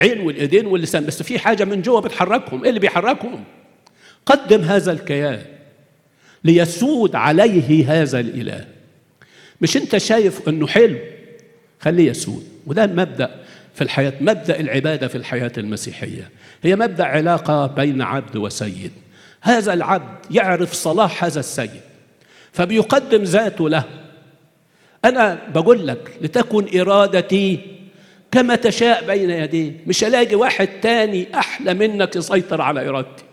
عين والايدين واللسان بس في حاجه من جوه بتحركهم ايه اللي بيحركهم قدم هذا الكيان ليسود عليه هذا الاله مش انت شايف انه حلو خليه يسود وده المبدا في الحياه مبدا العباده في الحياه المسيحيه هي مبدا علاقه بين عبد وسيد هذا العبد يعرف صلاح هذا السيد فبيقدم ذاته له انا بقول لك لتكن ارادتي كما تشاء بين يديه مش الاقي واحد تاني احلى منك يسيطر على ارادتي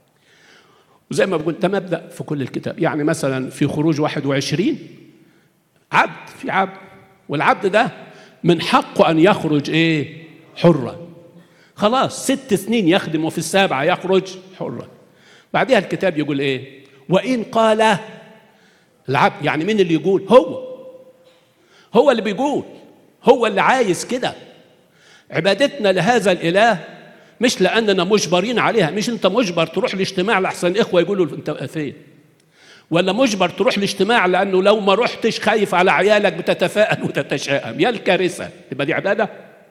وزي ما بقول ده مبدا في كل الكتاب يعني مثلا في خروج 21 عبد في عبد والعبد ده من حقه ان يخرج ايه حرا خلاص ست سنين يخدم وفي السابعه يخرج حرا بعدها الكتاب يقول ايه وان قال العبد يعني مين اللي يقول هو هو اللي بيقول هو اللي عايز كده عبادتنا لهذا الاله مش لاننا مجبرين عليها مش انت مجبر تروح الاجتماع لاحسن اخوه يقولوا انت فين ولا مجبر تروح الاجتماع لانه لو ما رحتش خايف على عيالك بتتفائل وتتشائم يا الكارثه يبقى دي عباده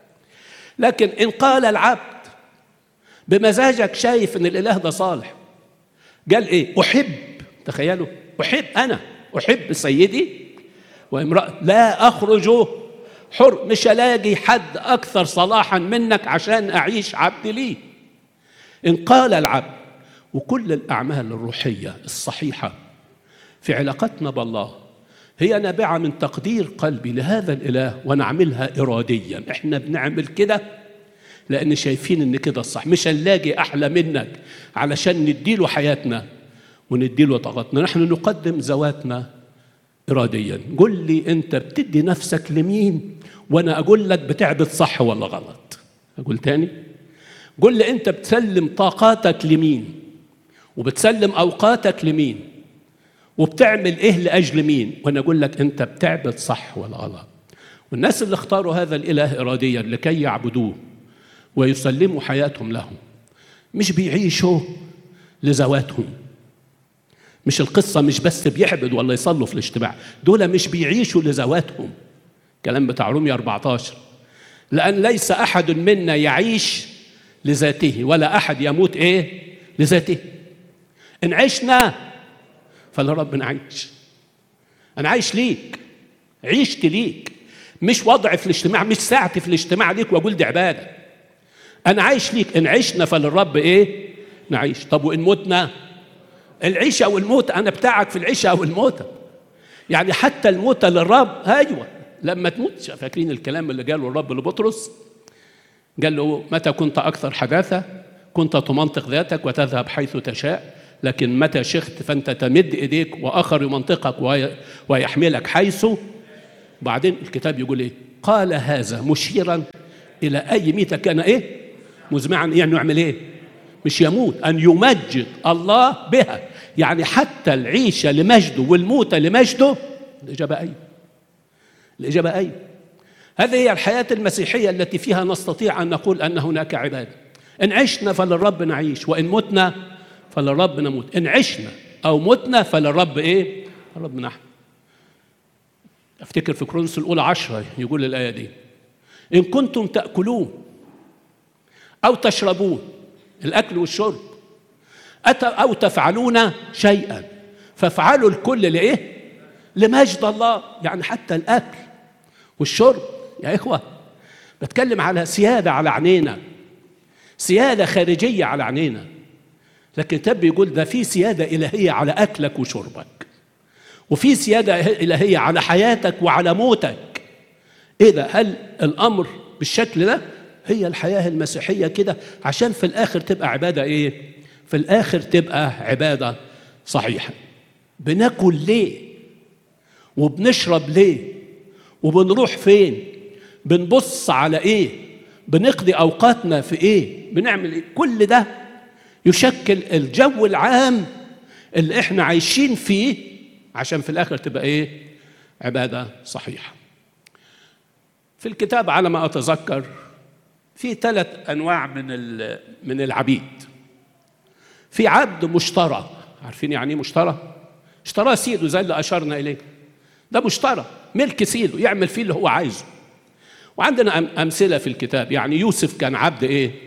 لكن ان قال العبد بمزاجك شايف ان الاله ده صالح قال ايه احب تخيلوا احب انا احب سيدي وامراه لا اخرج حر مش الاقي حد اكثر صلاحا منك عشان اعيش عبد ليه ان قال العبد وكل الاعمال الروحيه الصحيحه في علاقتنا بالله هي نابعه من تقدير قلبي لهذا الاله ونعملها اراديا احنا بنعمل كده لان شايفين ان كده الصح مش هنلاقي احلى منك علشان نديله حياتنا ونديله طاقتنا نحن نقدم ذواتنا اراديا قل لي انت بتدي نفسك لمين وانا اقول لك بتعبد صح ولا غلط اقول تاني قل لي انت بتسلم طاقاتك لمين وبتسلم اوقاتك لمين وبتعمل ايه لاجل مين وانا اقول لك انت بتعبد صح ولا غلط والناس اللي اختاروا هذا الاله اراديا لكي يعبدوه ويسلموا حياتهم له مش بيعيشوا لذواتهم مش القصة مش بس بيعبد ولا يصلوا في الاجتماع دول مش بيعيشوا لذواتهم كلام بتاع رومية 14 لأن ليس أحد منا يعيش لذاته ولا أحد يموت إيه لذاته إن عشنا فلرب نعيش أنا عايش ليك عيشت ليك مش وضعي في الاجتماع مش ساعتي في الاجتماع ليك وأقول دي عبادة أنا عايش ليك إن عشنا فللرب إيه نعيش طب وإن متنا العيشة والموت أنا بتاعك في العيشة أو الموتة يعني حتى الموتة للرب أيوة لما تموت فاكرين الكلام اللي قاله الرب لبطرس قال له متى كنت أكثر حداثة كنت تمنطق ذاتك وتذهب حيث تشاء لكن متى شخت فأنت تمد إيديك وآخر يمنطقك ويحملك حيث بعدين الكتاب يقول إيه قال هذا مشيرا إلى أي ميتة كان إيه مزمعا يعني يعمل إيه مش يموت أن يمجد الله بها يعني حتى العيشة لمجده والموتة لمجده الإجابة أيوة الإجابة أيوة هذه هي الحياة المسيحية التي فيها نستطيع أن نقول أن هناك عبادة إن عشنا فللرب نعيش وإن متنا فللرب نموت إن عشنا أو متنا فللرب إيه الرب نحن أفتكر في كرونس الأولى عشرة يقول الآية دي إن كنتم تأكلون أو تشربون الأكل والشرب أو تفعلون شيئا فافعلوا الكل لإيه؟ لمجد الله يعني حتى الأكل والشرب يا إخوة بتكلم على سيادة على عينينا سيادة خارجية على عينينا لكن الكتاب بيقول ده في سيادة إلهية على أكلك وشربك وفي سيادة إلهية على حياتك وعلى موتك إيه ده هل الأمر بالشكل ده هي الحياة المسيحية كده عشان في الآخر تبقى عبادة إيه؟ في الآخر تبقى عبادة صحيحة بناكل ليه؟ وبنشرب ليه؟ وبنروح فين؟ بنبص على إيه؟ بنقضي أوقاتنا في إيه؟ بنعمل إيه؟ كل ده يشكل الجو العام اللي إحنا عايشين فيه عشان في الآخر تبقى إيه؟ عبادة صحيحة في الكتاب على ما أتذكر في ثلاث انواع من من العبيد في عبد مشترى عارفين يعني ايه مشترى اشتراه سيده زي اللي اشرنا اليه ده مشترى ملك سيده يعمل فيه اللي هو عايزه وعندنا أم- امثله في الكتاب يعني يوسف كان عبد ايه